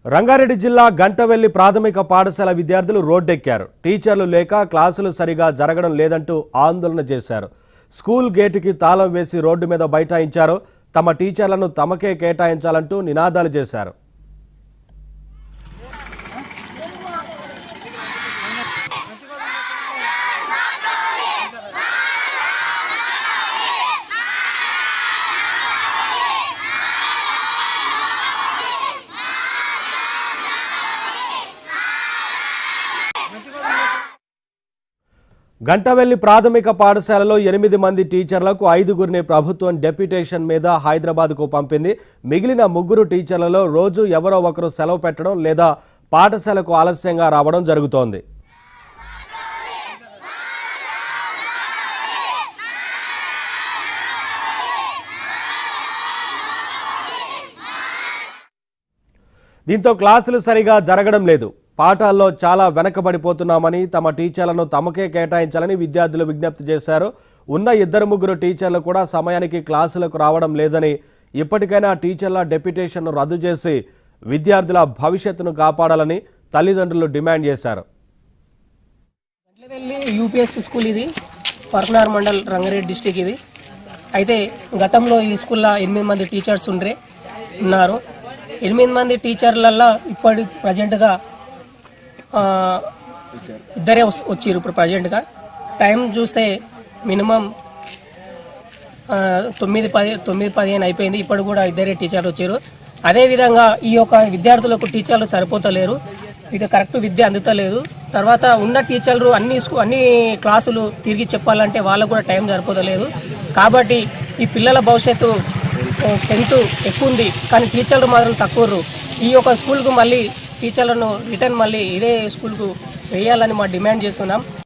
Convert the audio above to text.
రంగారెడ్డి జిల్లా గంటవెల్లి ప్రాథమిక పాఠశాల విద్యార్థులు రోడ్డెక్కారు టీచర్లు లేక క్లాసులు సరిగా జరగడం లేదంటూ ఆందోళన చేశారు స్కూల్ గేటుకి తాళం వేసి రోడ్డు మీద బైఠాయించారు తమ టీచర్లను తమకే కేటాయించాలంటూ నినాదాలు చేశారు గంటవెల్లి ప్రాథమిక పాఠశాలలో ఎనిమిది మంది టీచర్లకు ఐదుగురిని ప్రభుత్వం డెప్యుటేషన్ మీద హైదరాబాద్కు పంపింది మిగిలిన ముగ్గురు టీచర్లలో రోజు ఎవరో ఒకరు సెలవు పెట్టడం లేదా పాఠశాలకు ఆలస్యంగా రావడం జరుగుతోంది దీంతో క్లాసులు సరిగా జరగడం లేదు పాఠాల్లో చాలా వెనకబడిపోతున్నామని తమ టీచర్లను తమకే కేటాయించాలని విద్యార్థులు విజ్ఞప్తి చేశారు ఉన్న ఇద్దరు ముగ్గురు టీచర్లు కూడా సమయానికి క్లాసులకు రావడం లేదని ఇప్పటికైనా టీచర్ల డెప్యుటేషన్ను రద్దు చేసి విద్యార్థుల భవిష్యత్తును కాపాడాలని తల్లిదండ్రులు డిమాండ్ చేశారు గంట్లవెల్లి యూపీఎస్పీ స్కూల్ ఇది పర్కునార్ మండల్ రంగారెడ్డి డిస్టిక్ ఇది అయితే గతంలో ఈ స్కూల్లో ఎనిమిది మంది టీచర్స్ ఉండ్రే ఉన్నారు ఎనిమిది మంది టీచర్లల్లో ఇప్పటి ప్రజెంట్గా ఇద్దరే వస్- వచ్చిర్రు ఇప్పుడు ప్రజెంట్గా టైం చూస్తే మినిమం ఆ, తొమ్మిది పది తొమ్మిది పదిహేను అయిపోయింది ఇప్పుడు కూడా ఇద్దరే టీచర్లు వచ్చారు అదేవిధంగా ఈ యొక్క విద్యార్థులకు టీచర్లు సరిపోతలేరు ఇది కరెక్ట్ విద్య అందుతలేదు తర్వాత ఉన్న టీచర్లు అన్ని స్కూ అన్ని క్లాసులు తిరిగి చెప్పాలంటే వాళ్ళకు కూడా టైం సరిపోతలేదు కాబట్టి ఈ పిల్లల భవిష్యత్తు స్ట్రెంత్ ఎక్కువ ఉంది కానీ టీచర్లు మాత్రం తక్కువ ఉర్రు. ఈ యొక్క స్కూల్కు మళ్ళీ టీచర్లను రిటర్న్ మళ్ళీ ఇదే స్కూల్కు వేయాలని మా డిమాండ్ చేస్తున్నాం